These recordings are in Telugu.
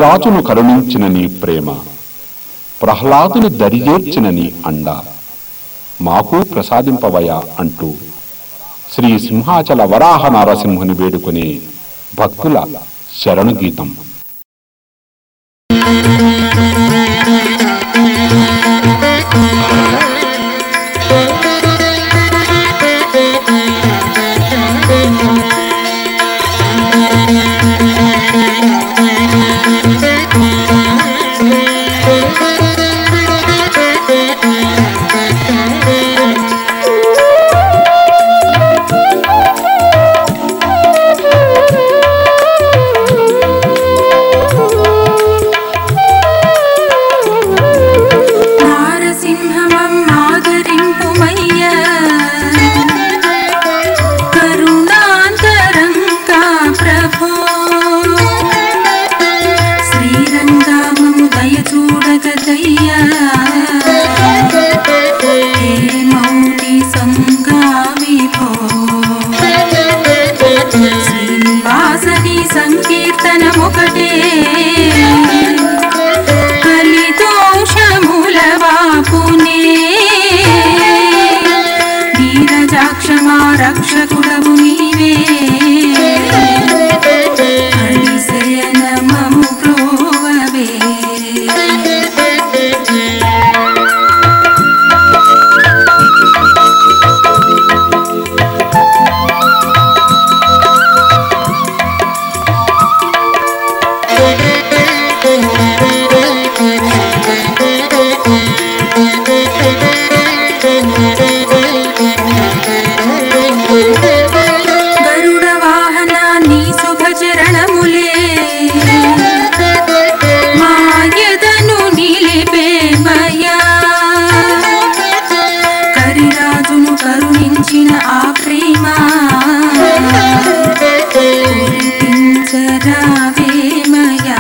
భద్రాచును కరుణించిన నీ ప్రేమ ప్రహ్లాదుని దరిజేర్చిన నీ అండ మాకు ప్రసాదింపవయా అంటూ శ్రీ సింహాచల వరాహ నారసింహుని వేడుకునే భక్తుల శరణు గీతం నారసింహమమ్మాదరింపుమయ్య కరుణాంతరంగా ప్రభో శ్రీరంగామము దయ చూడగదయ్యా హే మౌని సంగా విభో శ్రీనివాసని సంకీర్తనమొకటే కలిదోషముల వాపునే నీరజాక్షమా రక్షకుడవు నీవే హరిశయనమము ప్రోవవే గరుడ వాహన నీ శుభచరణములే మాయదను నిలిపేమయ్యా కరిరాజును కరుణించిన ఆ ప్రేమ కురిపించరావేమయ్యా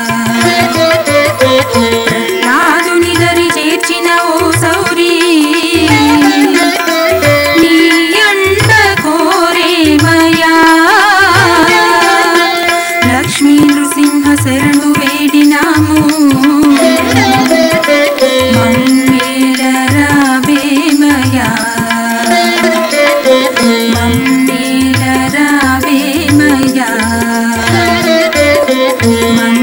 ప్రహ్లాదుని దరి చేర్చిన ఓ సౌరీ నీ అండ కోరేమయా లక్ష్మీ నృసింహ శరణు వేడినాము మమ్మేలరావేమయా మమ్మేలరావేమయా